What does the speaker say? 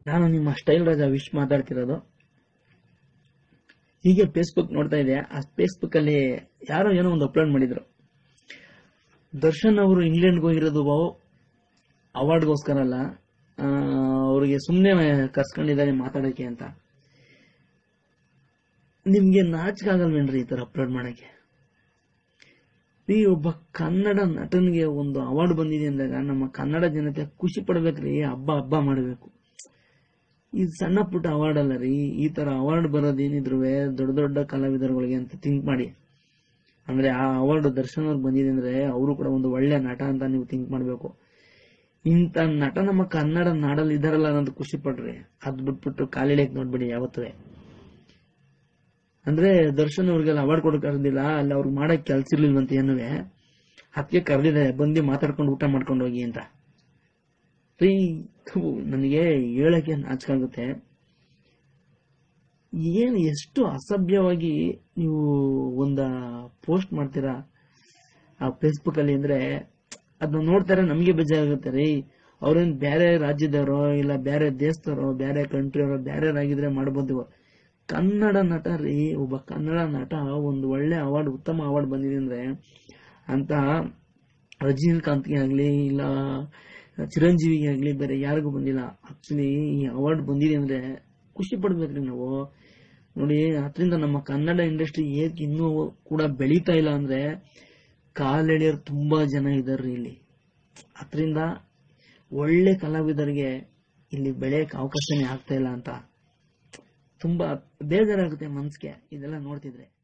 ನಾನು ನಿಮ್ಮ ಸ್ಟೈಲ್ ರಾಜ ವಿಶ್ ಮಾತಾಡ್ತಿರೋದು ಹೀಗೆ ಫೇಸ್ಬುಕ್ ನೋಡ್ತಾ ಇದೆ ಆ ಫೇಸ್ಬುಕ್ ಅಲ್ಲಿ ಯಾರೋ ಏನೋ ಒಂದು ಅಪ್ಲೋಡ್ ಮಾಡಿದ್ರು ದರ್ಶನ್ ಅವರು ಇಂಗ್ಲೆಂಡ್ಗೆ ಹೋಗಿರೋದು ಅವಾರ್ಡ್ಗೋಸ್ಕರ ಅಲ್ಲ ಆ, ಅವ್ರಿಗೆ ಸುಮ್ಮನೆ ಕರ್ಸ್ಕೊಂಡಿದ್ದಾರೆ ಮಾತಾಡೋಕೆ ಅಂತ ನಿಮ್ಗೆ ನಾಚಿಕೆ ಆಗಲ್ವೇನ್ರಿ ಈ ತರ ಅಪ್ಲೋಡ್ ಮಾಡಕ್ಕೆ ಈ ಒಬ್ಬ ಕನ್ನಡ ನಟನ್ಗೆ ಒಂದು ಅವಾರ್ಡ್ ಬಂದಿದೆ ಅಂದಾಗ ನಮ್ಮ ಕನ್ನಡ ಜನತೆ ಖುಷಿ ಪಡ್ಬೇಕ್ರಿ ಹಬ್ಬ ಹಬ್ಬ ಮಾಡಬೇಕು ಇದು ಸಣ್ಣ ಪುಟ್ಟ ಅವಾರ್ಡ್ ಅಲ್ಲ ರೀ ಈ ತರ ಅವಾರ್ಡ್ ಬರೋದೇನಿದ್ರು ದೊಡ್ಡ ದೊಡ್ಡ ಕಲಾವಿದರುಗಳಿಗೆ ಅಂತ ಥಿಂಕ್ ಮಾಡಿ ಅಂದ್ರೆ ಆ ಅವಾರ್ಡ್ ದರ್ಶನ್ ಅವ್ರಿಗೆ ಬಂದಿದೆ ಅಂದ್ರೆ ಅವರು ಕೂಡ ಒಂದು ಒಳ್ಳೆ ನಟ ಅಂತ ನೀವು ಥಿಂಕ್ ಮಾಡ್ಬೇಕು ಇಂಥ ನಟ ನಮ್ಮ ಕನ್ನಡ ನಾಡಲ್ಲಿ ಇದಾರಲ್ಲ ಅನ್ನೋದು ಖುಷಿ ಪಡ್ರಿ ಅದ್ ಬಿಟ್ಬಿಟ್ಟು ಕಾಲಿಡಕ್ ನೋಡ್ಬಿಡಿ ಯಾವತ್ತೂ ಅಂದ್ರೆ ದರ್ಶನ್ ಅವ್ರಿಗೆಲ್ಲ ಅವಾರ್ಡ್ ಕೊಡಕ್ ಕರೆದಿಲ್ಲ ಅಲ್ಲಿ ಅವ್ರಿಗೆ ಮಾಡಕ್ ಕೆಲ್ಸ ಇರ್ಲಿಲ್ವಂತ ಏನುವೆ ಅದಕ್ಕೆ ಕರೆದಿದೆ ಬಂದು ಮಾತಾಡ್ಕೊಂಡು ಊಟ ಮಾಡ್ಕೊಂಡು ಹೋಗಿ ಅಂತ ರೀ ಥು, ನನಗೆ ಹೇಳಕ್ಕೆ ನಾಚಿಕಾಗುತ್ತೆ ಏನ್ ಎಷ್ಟು ಅಸಭ್ಯವಾಗಿ ನೀವು ಒಂದ ಪೋಸ್ಟ್ ಮಾಡ್ತೀರಾ ಆ ಫೇಸ್ಬುಕ್ ಅಲ್ಲಿ ಅಂದ್ರೆ ಅದನ್ನ ನೋಡ್ತಾರೆ ನಮ್ಗೆ ಬೇಜಾರಾಗುತ್ತೆ ರೀ ಅವ್ರೇನ್ ಬೇರೆ ರಾಜ್ಯದವರೋ ಇಲ್ಲ ಬೇರೆ ದೇಶದವರೋ ಬೇರೆ ಕಂಟ್ರಿಯವರೋ ಬೇರೆ ಆಗಿದ್ರೆ ಮಾಡ್ಬೋದು ಕನ್ನಡ ನಟ ರೀ ಒಬ್ಬ ಕನ್ನಡ ನಟ ಒಂದು ಒಳ್ಳೆ ಅವಾರ್ಡ್ ಉತ್ತಮ ಅವಾರ್ಡ್ ಬಂದಿದೆ ಅಂದ್ರೆ ಅಂತ ರಜನಿಕಾಂತ್ಗೆ ಆಗ್ಲಿ ಇಲ್ಲ ಚಿರಂಜೀವಿಗೆ ಆಗ್ಲಿ ಬೇರೆ ಯಾರಿಗೂ ಬಂದಿಲ್ಲ ಆಕ್ಚುಲಿ ಈ ಅವಾರ್ಡ್ ಬಂದಿದೆ ಅಂದ್ರೆ ಖುಷಿ ಪಡ್ಬೇಕ್ರಿ ನಾವು ನೋಡಿ ಅದರಿಂದ ನಮ್ಮ ಕನ್ನಡ ಇಂಡಸ್ಟ್ರಿ ಏಕ್ ಇನ್ನೂ ಕೂಡ ಬೆಳೀತಾ ಇಲ್ಲ ಅಂದ್ರೆ ಕಾಲೆಳೆಯೋರು ತುಂಬಾ ಜನ ಇದಾರ್ರಿ ಇಲ್ಲಿ ಅದರಿಂದ ಒಳ್ಳೆ ಕಲಾವಿದರಿಗೆ ಇಲ್ಲಿ ಬೆಳೆಯಕ್ ಅವಕಾಶನೇ ಆಗ್ತಾ ಇಲ್ಲ ಅಂತ ತುಂಬಾ ಬೇಜಾರಾಗುತ್ತೆ ಮನ್ಸಿಗೆ ಇದೆಲ್ಲ ನೋಡ್ತಿದ್ರೆ